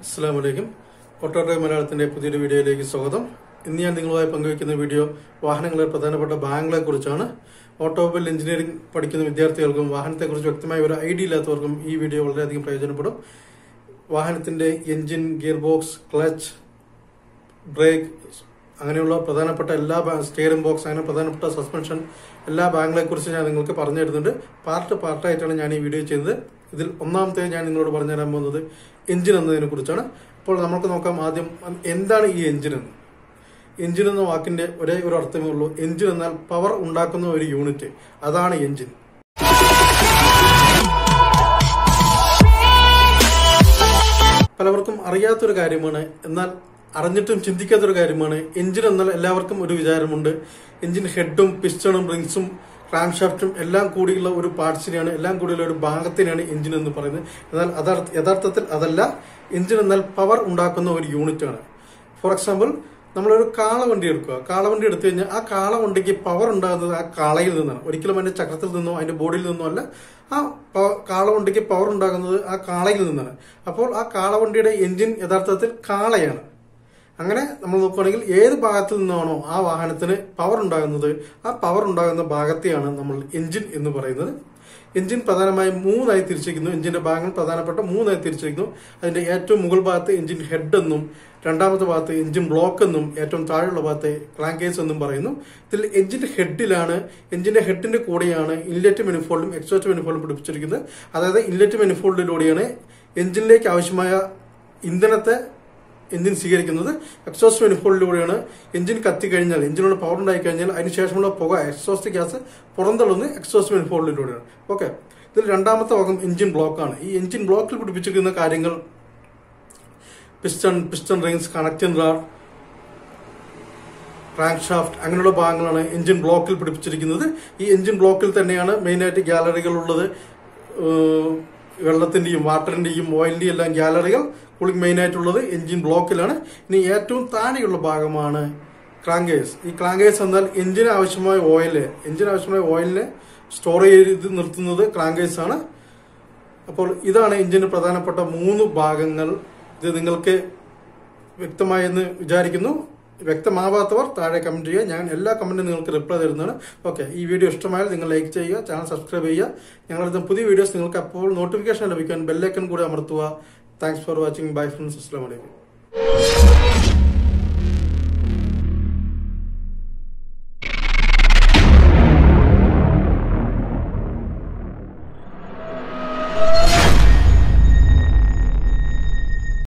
അസ്സാം വലൈക്കും ഓട്ടോട്ടോ മലയാളത്തിന്റെ പുതിയൊരു വീഡിയോയിലേക്ക് സ്വാഗതം ഇന്ന് ഞാൻ നിങ്ങളുമായി പങ്കുവയ്ക്കുന്ന വീഡിയോ വാഹനങ്ങളെ പ്രധാനപ്പെട്ട ബാങ്കുകളെ കുറിച്ചാണ് ഓട്ടോമൊബൈൽ എഞ്ചിനീയറിംഗ് പഠിക്കുന്ന വിദ്യാർത്ഥികൾക്കും വാഹനത്തെക്കുറിച്ച് വ്യക്തമായ ഒരു ഐഡിയ ഇല്ലാത്തവർക്കും ഈ വീഡിയോ വളരെയധികം പ്രയോജനപ്പെടും വാഹനത്തിന്റെ engine gear box clutch brake അങ്ങനെയുള്ള പ്രധാനപ്പെട്ട എല്ലാ സ്റ്റിയറിംഗ് ബോക്സ് അങ്ങനെ പ്രധാനപ്പെട്ട സസ്പെൻഷൻ എല്ലാ ബാങ്കുകളെ കുറിച്ച് ഞാൻ നിങ്ങൾക്ക് പറഞ്ഞു തരുന്നുണ്ട് പാർട്ട് പാർട്ടായിട്ടാണ് ഞാൻ ഈ വീഡിയോ ചെയ്തത് ഇതിൽ ഒന്നാമത്തെ ഞാൻ നിങ്ങളോട് പറഞ്ഞു തരാൻ പോകുന്നത് എഞ്ചിൻ എന്നതിനെ കുറിച്ചാണ് അപ്പോൾ നമുക്ക് നോക്കാം ആദ്യം എന്താണ് ഈ എഞ്ചിൻ എന്ന് എഞ്ചിൻ എന്ന വാക്കിന്റെ ഒരേ ഒരു അർത്ഥമേ ഉള്ളൂ എഞ്ചിൻ എന്നാൽ പവർ ഉണ്ടാക്കുന്ന ഒരു യൂണിറ്റ് അതാണ് എഞ്ചിൻ പലവർക്കും അറിയാത്തൊരു കാര്യമാണ് എന്നാൽ അറിഞ്ഞിട്ടും ചിന്തിക്കാത്തൊരു കാര്യമാണ് എഞ്ചിൻ എന്നാൽ എല്ലാവർക്കും ഒരു വിചാരമുണ്ട് എഞ്ചിൻ ഹെഡും പിസ്റ്റണും റിങ്സും ക്രാങ്ഷാഫ്റ്റും എല്ലാം കൂടിയുള്ള ഒരു പാർട്സിനെയാണ് എല്ലാം കൂടിയുള്ള ഒരു ഭാഗത്തിനാണ് എഞ്ചിൻ എന്ന് പറയുന്നത് എന്നാൽ അതാർത്ഥ- യഥാർത്ഥത്തിൽ അതല്ല എഞ്ചിൻ എന്നാൽ പവർ ഉണ്ടാക്കുന്ന ഒരു യൂണിറ്റ് ആണ് ഫോർ എക്സാമ്പിൾ നമ്മളൊരു കാളവണ്ടി എടുക്കുക കാളവണ്ടി എടുത്തു കഴിഞ്ഞാൽ ആ കാളവണ്ടിക്ക് പവർ ഉണ്ടാകുന്നത് ആ കാളയിൽ നിന്നാണ് ഒരിക്കലും അതിന്റെ ചക്രത്തിൽ നിന്നോ അതിന്റെ ബോഡിയിൽ നിന്നോ അല്ല ആ പ- കാളവണ്ടിക്ക് പവർ ഉണ്ടാകുന്നത് ആ കാളയിൽ നിന്നാണ് അപ്പോൾ ആ കാളവണ്ടിയുടെ എഞ്ചിൻ യഥാർത്ഥത്തിൽ കാളയാണ് അങ്ങനെ നമ്മൾ നോക്കുകയാണെങ്കിൽ ഏത് ഭാഗത്തു നിന്നാണോ ആ വാഹനത്തിന് പവർ ഉണ്ടാകുന്നത് ആ പവർ ഉണ്ടാകുന്ന ഭാഗത്തെയാണ് നമ്മൾ എഞ്ചിൻ എന്ന് പറയുന്നത് എഞ്ചിൻ പ്രധാനമായും മൂന്നായി തിരിച്ചിരിക്കുന്നു എഞ്ചിന്റെ ഭാഗങ്ങൾ പ്രധാനപ്പെട്ട മൂന്നായി തിരിച്ചിരിക്കുന്നു അതിന്റെ ഏറ്റവും മുകൾ ഭാഗത്ത് എഞ്ചിൻ ഹെഡ് എന്നും രണ്ടാമത്തെ ഭാഗത്ത് എഞ്ചിൻ ബ്ലോക്ക് എന്നും ഏറ്റവും താഴെയുള്ള ഭാഗത്ത് ക്ലാങ്കേസ് എന്നും പറയുന്നു ഇതിൽ എഞ്ചിന്റെ ഹെഡിലാണ് എഞ്ചിന്റെ ഹെഡിന്റെ കൂടെയാണ് ഇൻലെറ്റ് മെനിഫോൾഡും എക്സോസ്റ്റ് മെനിഫോൾഡും പിടിപ്പിച്ചിരിക്കുന്നത് അതായത് ഇൻലെറ്റ് മെനിഫോൾഡിലൂടെയാണ് എഞ്ചിനിലേക്ക് ആവശ്യമായ ഇന്ധനത്തെ എഞ്ചിൻ സ്വീകരിക്കുന്നത് എക്സോസ്റ്റ് മെനിഫോൾഡിലൂടെയാണ് എഞ്ചിൻ കത്തിക്കഴിഞ്ഞാൽ എഞ്ചിനോട് പവർ ഉണ്ടായി കഴിഞ്ഞാൽ അതിനുശേഷമുള്ള പുക എക്സോസ്റ്റ് ഗ്യാസ് പുറന്തള്ളുന്നത് എക്സോസ്റ്റ് മെനിഫോൾഡിലൂടെയാണ് ഓക്കെ ഇതിൽ രണ്ടാമത്തെ ഭാഗം എഞ്ചിൻ ബ്ലോക്കാണ് ഈ എഞ്ചിൻ ബ്ലോക്കിൽ പിടിപ്പിച്ചിരിക്കുന്ന കാര്യങ്ങൾ piston piston rings connecting rod crank shaft അങ്ങനെയുള്ള ഭാഗങ്ങളാണ് എഞ്ചിൻ ബ്ലോക്കിൽ പിടിപ്പിച്ചിരിക്കുന്നത് ഈ എഞ്ചിൻ ബ്ലോക്കിൽ തന്നെയാണ് മെയിനായിട്ട് ഗ്യാലറികൾ ഉള്ളത് ഏഹ് വെള്ളത്തിന്റെയും വാട്ടറിന്റെയും ഓയിലിന്റെയും എല്ലാം ഗ്യാലറികൾ കൂളിംഗ് മെയിൻ ആയിട്ടുള്ളത് എഞ്ചിൻ ബ്ലോക്കിലാണ് ഇനി ഏറ്റവും താഴെയുള്ള ഭാഗമാണ് ക്രാങ്കേഴ്സ് ഈ ക്രാങ്കേഴ്സ് എന്നാൽ എഞ്ചിന് ആവശ്യമായ ഓയില് എഞ്ചിന് ആവശ്യമായ ഓയിലിനെ സ്റ്റോർ ചെയ്ത് നിർത്തുന്നത് ക്രാങ്കേഴ്സ് ആണ് അപ്പോൾ ഇതാണ് എഞ്ചിന് പ്രധാനപ്പെട്ട മൂന്ന് ഭാഗങ്ങൾ ഇത് നിങ്ങൾക്ക് വ്യക്തമായെന്ന് വിചാരിക്കുന്നു വ്യക്തമാവാത്തവർ താഴെ കമന്റ് ചെയ്യുക ഞാൻ എല്ലാ കമന്റും നിങ്ങൾക്ക് റിപ്ലൈ തരുന്നതാണ് ഓക്കെ ഈ വീഡിയോ ഇഷ്ടമായാൽ നിങ്ങൾ ലൈക്ക് ചെയ്യുക ചാനൽ സബ്സ്ക്രൈബ് ചെയ്യുക ഞങ്ങളുടെ പുതിയ വീഡിയോസ് നിങ്ങൾക്ക് അപ്പോൾ നോട്ടിഫിക്കേഷൻ ലഭിക്കാൻ ബെല്ലൈക്കൺ കൂടി അമർത്തുക thanks for watching bye friends അസ്സാം വലൈക്കും